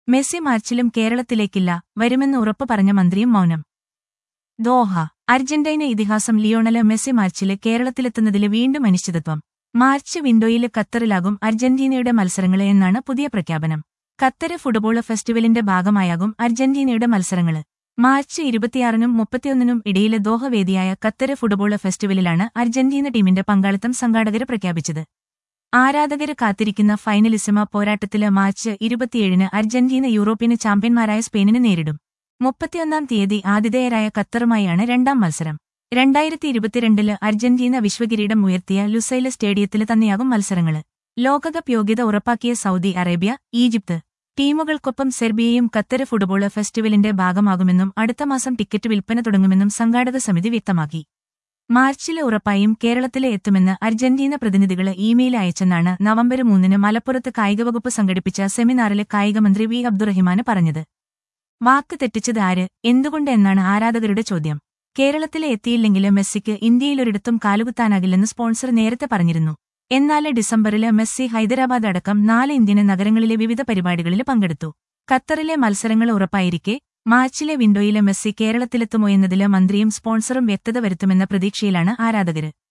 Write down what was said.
Messi മാർച്ചിലും കേരളത്തിലേക്കില്ല വരുമെന്ന് ഉറപ്പു പറഞ്ഞ മന്ത്രിയും മൗനം ദോഹ അർജന്റീന ഇതിഹാസം ലിയോണല് മെസ്സി മാർച്ചില് കേരളത്തിലെത്തുന്നതില് വീണ്ടും അനിശ്ചിതത്വം മാർച്ച് വിൻഡോയില് ഖത്തറിലാകും അർജന്റീനയുടെ മത്സരങ്ങള് എന്നാണ് പുതിയ പ്രഖ്യാപനം ഖത്തര് ഫുട്ബോള് ഫെസ്റ്റിവലിന്റെ ഭാഗമായാകും അർജന്റീനയുടെ മത്സരങ്ങള് മാർച്ച് ഇരുപത്തിയാറിനും മുപ്പത്തിയൊന്നിനും ഇടയിലെ ദോഹ വേദിയായ ഖത്തര് ഫുട്ബോള് ഫെസ്റ്റിവലിലാണ് അർജന്റീന ടീമിന്റെ പങ്കാളിത്തം സംഘാടകര് പ്രഖ്യാപിച്ചത് ആരാധകര് കാത്തിരിക്കുന്ന ഫൈനലിസിമ പോരാട്ടത്തില് മാർച്ച് ഇരുപത്തിയേഴിന് അർജന്റീന യൂറോപ്യന് ചാമ്പ്യന്മാരായ സ്പെയിനിനെ നേരിടും മുപ്പത്തിയൊന്നാം തീയതി ആതിഥേയരായ ഖത്തറുമായാണ് രണ്ടാം മത്സരം രണ്ടായിരത്തി ഇരുപത്തിരണ്ടില് അർജന്റീന വിശ്വകിരീടം ഉയർത്തിയ ലുസൈല സ്റ്റേഡിയത്തില് തന്നെയാകും മത്സരങ്ങള് ലോകകപ്പ് യോഗ്യത ഉറപ്പാക്കിയ സൗദി അറേബ്യ ഈജിപ്ത് ടീമുകൾക്കൊപ്പം സെർബിയയും ഖത്തര് ഫുട്ബോള് ഫെസ്റ്റിവലിന്റെ ഭാഗമാകുമെന്നും അടുത്ത മാസം ടിക്കറ്റ് വിൽപ്പന തുടങ്ങുമെന്നും സംഘാടക സമിതി വ്യക്തമാക്കി മാർച്ചില് ഉറപ്പായും കേരളത്തിലെ എത്തുമെന്ന് അർജന്റീന പ്രതിനിധികള് ഇമെയിൽ അയച്ചെന്നാണ് നവംബർ മൂന്നിന് മലപ്പുറത്ത് കായികവകുപ്പ് സംഘടിപ്പിച്ച സെമിനാറിലെ കായികമന്ത്രി വി അബ്ദുറഹിമാന് പറഞ്ഞത് വാക്ക് തെറ്റിച്ചത് ആര് എന്തുകൊണ്ട് എന്നാണ് ആരാധകരുടെ ചോദ്യം കേരളത്തിലെ എത്തിയില്ലെങ്കില് മെസ്സിക്ക് ഇന്ത്യയിലൊരിടത്തും കാലുകുത്താനാകില്ലെന്ന് സ്പോൺസർ നേരത്തെ പറഞ്ഞിരുന്നു എന്നാല് ഡിസംബറില് മെസ്സി ഹൈദരാബാദ് അടക്കം നാല് ഇന്ത്യൻ നഗരങ്ങളിലെ വിവിധ പരിപാടികളിൽ പങ്കെടുത്തു ഖത്തറിലെ മത്സരങ്ങൾ ഉറപ്പായിരിക്കെ മാർച്ചിലെ വിൻഡോയിലെ മെസ്സി കേരളത്തിലെത്തുമോ എന്നതില് മന്ത്രിയും സ്പോൺസറും വ്യക്തത വരുത്തുമെന്ന പ്രതീക്ഷയിലാണ് ആരാധകര്